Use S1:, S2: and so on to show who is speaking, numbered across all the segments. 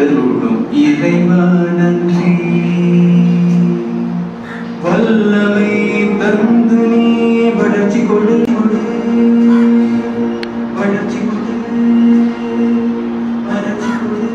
S1: அருளும் இறைவா நன்றி வல்லமை தந்து நீ வளர்ச்சி கொடு கொடு வளர்ச்சி கொடு வளர்ச்சி கொடு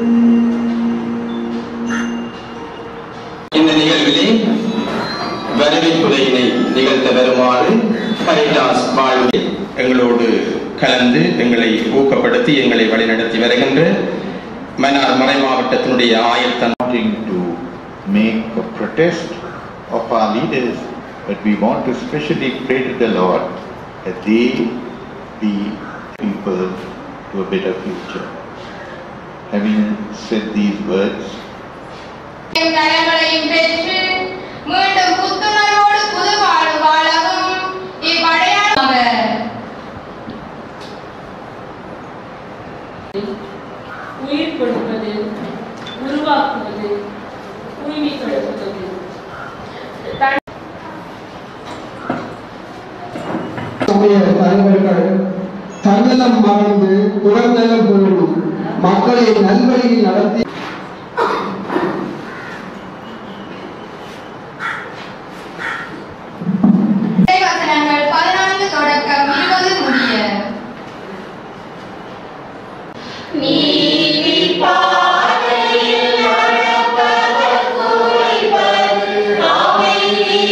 S2: இந்த நிகழ்விலே வரவேற்புரையினை நிகழ்த்த வருமாறு கரிட்டாஸ் வாழ்வில் எங்களோடு கலந்து எங்களை ஊக்கப்படுத்தி எங்களை வழிநடத்தி வருகின்ற மன்னார் மறை மாவட்டத்தினுடைய ஆயத்தன்
S3: wanting to make a protest of our leaders, but we want to specially pray to the Lord that they be people to a better future. Having said these words,
S4: என் கரங்களையும் பெற்று மீண்டும் புத்துணர்வோடு புது வாழ்வு வாழவும் இவ்வடையாளர்
S5: உயிர் கொடுப்பது உருவாக்குவது தூய்மைப்படுத்துவது தன்
S6: சமய தலைவர்கள் தன்னலம் மறந்து புறநலம் பெறும் மக்களை நல்வழியில் நடத்தி
S4: வசனங்கள் பதினான்கு தொடக்கம் இருபது முடிய நீதி பாதையில் நடப்பவர் குறைவது அமைதி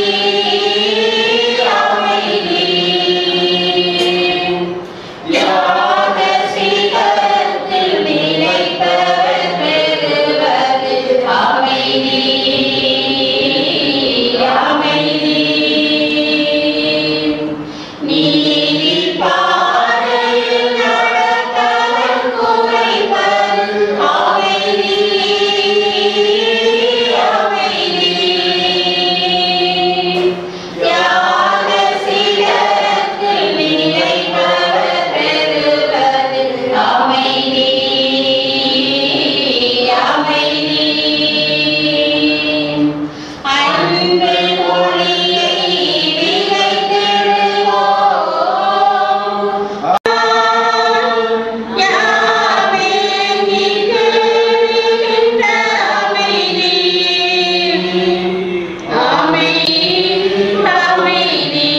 S4: அமைதி யாக சிகரத்தில் நிலைப்பவர் பெறுவது அமைதி அமைதி நீதி பாதையில் நடப்பவர் குறைவது அமைதி அமைதி தியாக சிகரத்தில் நிலைப்பவர் பெறுவது அமைதி அமைதி அன்பு ஒளியை விதைத்திடுவோம் யாவே நிகழ்கின்ற அமைதி அமைதி அமைதி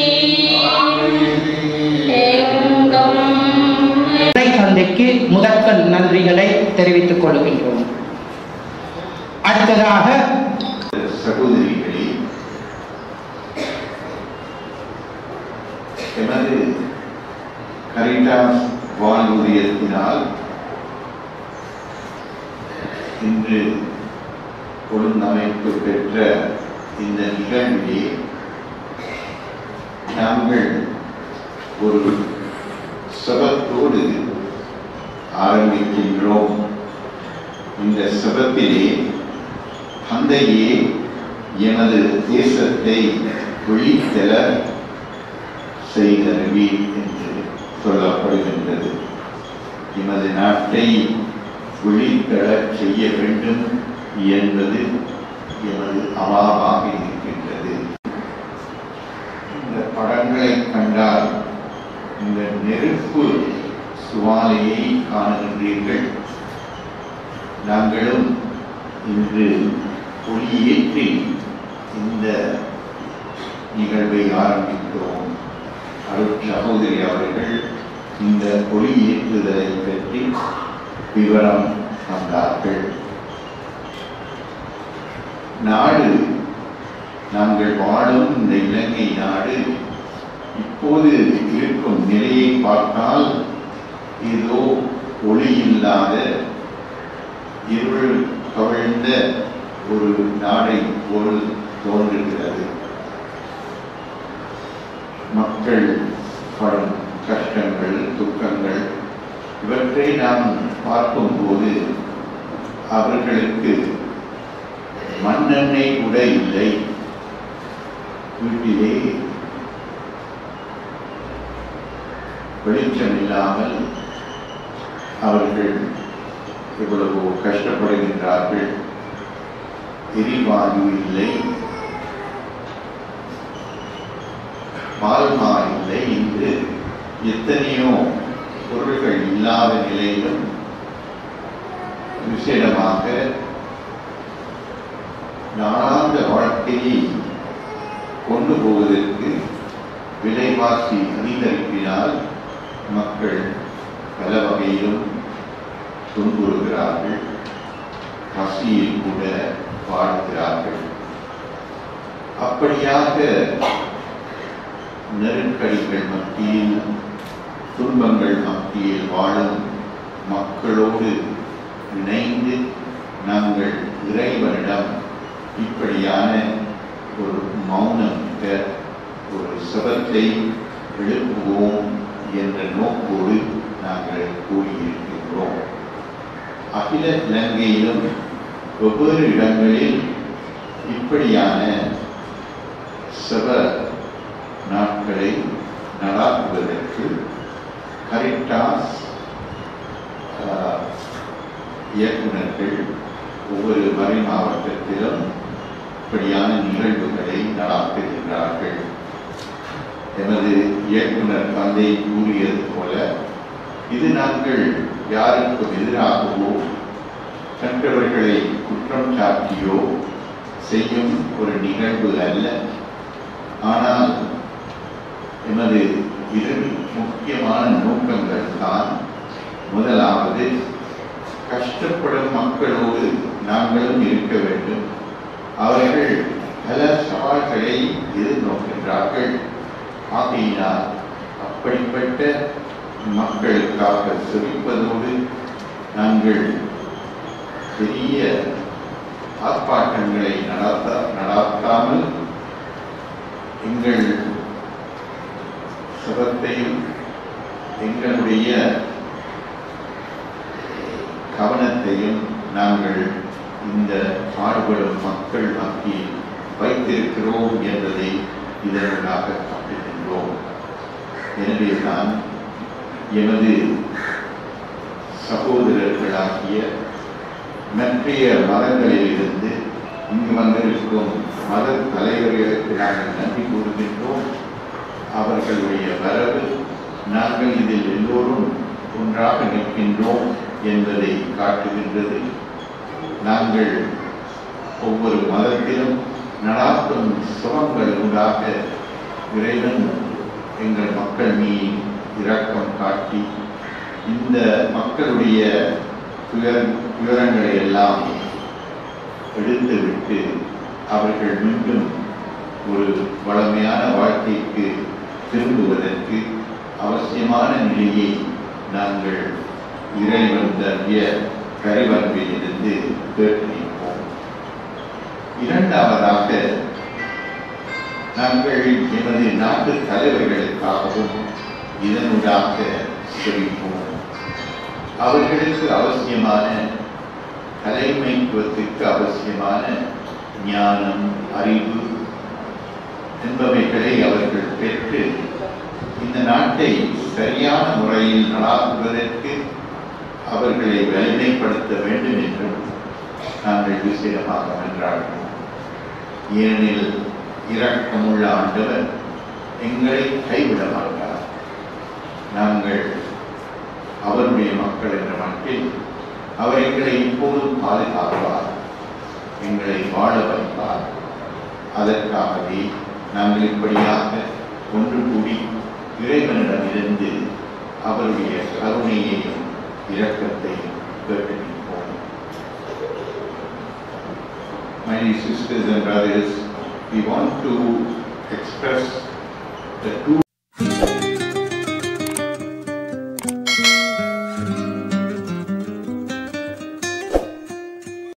S4: எங்கும்
S7: இறை தந்தைக்கு முதற்கண் நன்றிகளை தெரிவித்துக் கொள்கின்றோம் அடுத்ததாக
S3: சகோதரிகளே எமது கரிட்டாஸ் வாழ்வுரியத்தினால் இன்று ஒழுங்கமைப்பு பெற்ற இந்த நிகழ்விலே நாங்கள் ஒரு சபத்தோடு ஆரம்பிக்கின்றோம் இந்த சபத்திலே தந்தையே எமது தேசத்தை ஒளித்தெல செய்தருவி என்று சொல்லப்படுகின்றது எமது நாட்டை ஒளித்தெழ செய்ய வேண்டும் என்பது எமது அவாவாக இருக்கின்றது இந்த படங்களை கண்டால் இந்த நெருப்பு சுவாலையை காணுகின்றீர்கள் நாங்களும் இன்று ஒளியேற்றி இந்த நிகழ்வை ஆரம்பித்தோம் அருட் சகோதரி அவர்கள் இந்த ஒளியேற்றுதலை பற்றி விவரம் தந்தார்கள் நாடு நாங்கள் வாழும் இந்த இலங்கை நாடு இப்போது இருக்கும் நிலையை பார்த்தால் ஏதோ ஒளி இல்லாத இருள் கவிழ்ந்த ஒரு நாடை போல் தோன்றுகிறது மக்கள் படும் கஷ்டங்கள் துக்கங்கள் இவற்றை நாம் பார்க்கும்போது அவர்களுக்கு மண்ணெண்ணெய் கூட இல்லை வீட்டிலே வெளிச்சம் இல்லாமல் அவர்கள் எவ்வளவோ கஷ்டப்படுகின்றார்கள் எரிவாயு இல்லை பால்மா இல்லை இன்று எத்தனையோ பொருள்கள் இல்லாத நிலையிலும் விசேடமாக நாளாந்த வாழ்க்கையை கொண்டு போவதற்கு விலைவாசி அதிகரிப்பினால் மக்கள் பல வகையிலும் துன்புறுகிறார்கள் பசியில் கூட வாழ்கிறார்கள் அப்படியாக நெருக்கடிகள் மத்தியில் துன்பங்கள் மத்தியில் வாழும் மக்களோடு இணைந்து நாங்கள் இறைவனிடம் இப்படியான ஒரு மௌனம் ஒரு சபத்தை எழுப்புவோம் என்ற நோக்கோடு நாங்கள் கூறியிருக்கின்றோம் அகில இலங்கையிலும் வெவ்வேறு இடங்களில் இப்படியான சப நாட்களை நடாத்துவதற்கு கரிட்டாஸ் ஆஹ், இயக்குனர்கள் ஒவ்வொரு மறை மாவட்டத்திலும் இப்படியான நிகழ்வுகளை நடாத்துகின்றார்கள் எமது இயக்குனர் தந்தை கூறியது போல இது நாங்கள் யாருக்கும் எதிராகவோ மற்றவர்களை குற்றம் சாட்டியோ செய்யும் ஒரு நிகழ்வு அல்ல ஆனால் எமது இரு முக்கியமான நோக்கங்கள் தான் முதலாவது கஷ்டப்படும் மக்களோடு நாங்களும் இருக்க வேண்டும் அவர்கள் பல சவால்களை எதிர்நோக்கின்றார்கள் ஆகையினால் அப்படிப்பட்ட மக்களுக்காக செவிப்பதோடு நாங்கள் பெரிய ஆர்ப்பாட்டங்களை நடாத்த நடாத்தாமல் எங்கள் சுகத்தையும் எங்களுடைய கவனத்தையும் நாங்கள் இந்த பாடுபடும் மக்கள் மத்தியில் வைத்திருக்கிறோம் என்பதை இதற்காக காட்டுகின்றோம் எனவே தான் எமது சகோதரர்களாகிய மற்றைய மதங்களிலிருந்து இங்கு வந்திருக்கும் மத தலைவர்களுக்கு நாங்கள் நன்றி கூறுகின்றோம் அவர்களுடைய வரவு நாங்கள் இதில் எல்லோரும் ஒன்றாக நிற்கின்றோம் என்பதை காட்டுகின்றது நாங்கள் ஒவ்வொரு மதத்திலும் நடாத்தும் சுகங்கள் ஊடாக இறைவன் எங்கள் மக்கள் மீது இரக்கம் காட்டி இந்த மக்களுடைய துயர் துயரங்களை எல்லாம் எடுத்துவிட்டு அவர்கள் மீண்டும் ஒரு வளமையான வாழ்க்கைக்கு திரும்புவதற்கு அவசியமான நிலையை நாங்கள் இறைவன் தருவிய கரிவரம்பிலிருந்து கேட்டிருப்போம் இரண்டாவதாக நாங்கள் எமது நாட்டு தலைவர்களுக்காகவும் இதனூடாக செவிப்போம் அவர்களுக்கு அவசியமான தலைமைத்துவத்திற்கு அவசியமான ஞானம் அறிவு என்பவைகளை அவர்கள் பெற்று இந்த நாட்டை சரியான முறையில் நடாத்துவதற்கு அவர்களை வலிமைப்படுத்த வேண்டும் என்றும் நாங்கள் விசேடமாக மன்றாடுவோம் ஏனெனில் இரக்கமுள்ள ஆண்டவர் எங்களை கைவிட மாட்டார் நாங்கள் அவருடைய மக்கள் என்ற மட்டில் அவர் எங்களை இப்போதும் பாதுகாப்பார் எங்களை வாழ வைப்பார் அதற்காகவே நாங்கள் இப்படியாக ஒன்று கூடி இறைவனிடமிருந்து அவருடைய கருணையையும் இரக்கத்தையும் கேட்டிருப்போம் My dear sisters and brothers, we want to express the two